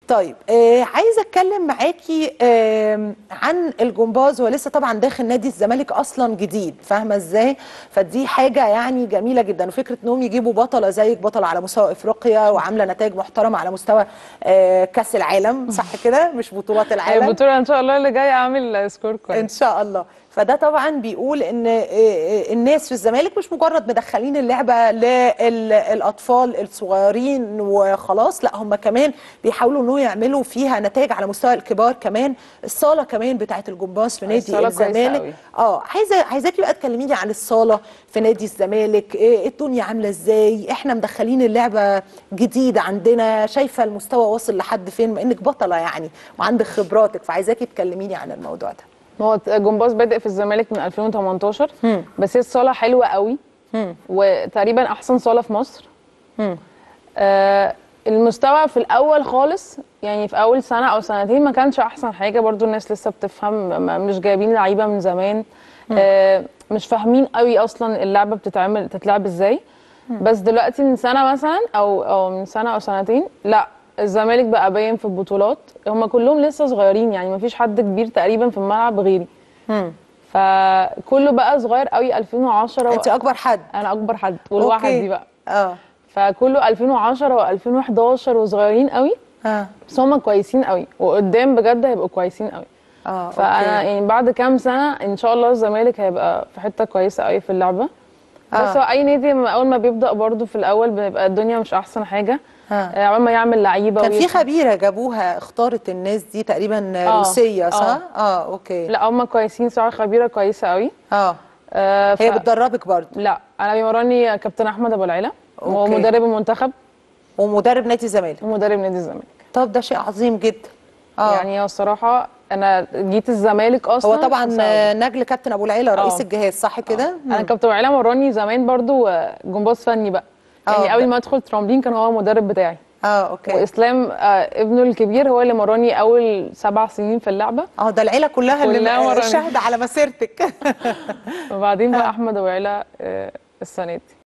طيب آه عايزه اتكلم معاكي آه عن الجمباز هو لسه طبعا داخل نادي الزمالك اصلا جديد فاهمه ازاي فدي حاجه يعني جميله جدا وفكره انهم يجيبوا بطله زيك بطله على مستوى افريقيا وعامله نتائج محترمه على مستوى آه كاس العالم صح كده مش بطولات العالم البطوله ان شاء الله اللي جايه اعمل سكور ان كويس شاء الله فده طبعا بيقول ان آه، آه، الناس في الزمالك مش مجرد مدخلين اللعبه للاطفال الصغيرين وخلاص لا هم كمان بيحاولوا انه يعملوا فيها نتائج على مستوى الكبار كمان الصاله كمان بتاعت الجمباز في نادي الصالة كويسة الزمالك قوي. اه عايزه عايزاكي بقى تكلميني عن الصاله في نادي الزمالك ايه الدنيا عامله ازاي احنا مدخلين اللعبه جديده عندنا شايفه المستوى واصل لحد فين بما انك بطله يعني وعندك خبراتك فعايزاكي تكلميني عن الموضوع ده هو جمباز بادئ في الزمالك من 2018 مم. بس هي الصاله حلوه قوي مم. وتقريبا احسن صاله في مصر مم. آه المستوى في الاول خالص يعني في اول سنه او سنتين ما كانش احسن حاجه برضو الناس لسه بتفهم م- مش جايبين لعيبه من زمان آه مش فاهمين قوي اصلا اللعبه بتتعمل تتلعب ازاي بس دلوقتي من سنه مثلا او او من سنه او سنتين لا الزمالك بقى باين في البطولات هم كلهم لسه صغيرين يعني ما فيش حد كبير تقريبا في الملعب غيري مم. فكله بقى صغير قوي 2010 و... انت اكبر حد انا اكبر حد والواحد أوكي. دي بقى اه فكله 2010 و2011 وصغيرين قوي اه بس هم كويسين قوي وقدام بجد هيبقوا كويسين قوي اه فانا أوكي. يعني بعد كام سنه ان شاء الله الزمالك هيبقى في حته كويسه قوي في اللعبه آه. بس هو اي نادي لما- اول ما بيبدا برضو في الاول بيبقى الدنيا مش احسن حاجه آه. آه، عقبال ما يعمل لعيبه كان في ويفهم. خبيره جابوها اختارت الناس دي تقريبا آه. روسيه صح؟ آه. اه اوكي لا هم كويسين سواء خبيره كويسه قوي اه آه ف... هي بتدربك برضه لا انا بيمرني كابتن احمد ابو العيله هو أوكي. مدرب المنتخب ومدرب نادي الزمالك ومدرب نادي الزمالك طب ده شيء عظيم جدا اه يعني هو الصراحه انا جيت الزمالك اصلا هو طبعا بسبب- آه، نجل كابتن ابو العيله رئيس آه. الجهاز صح كده؟ انا كابتن وعيله مراني زمان برضو آه، جمباز فني بقى آه، يعني ده- قبل ما ادخل ترامبلين كان هو المدرب بتاعي اه اوكي واسلام آه، ابنه الكبير هو اللي مراني اول سبع سنين في اللعبه اه ده العيله كلها اللي كلها م- مرة. شاهده على مسيرتك وبعدين بقى احمد ابو عيله آه، السنه دي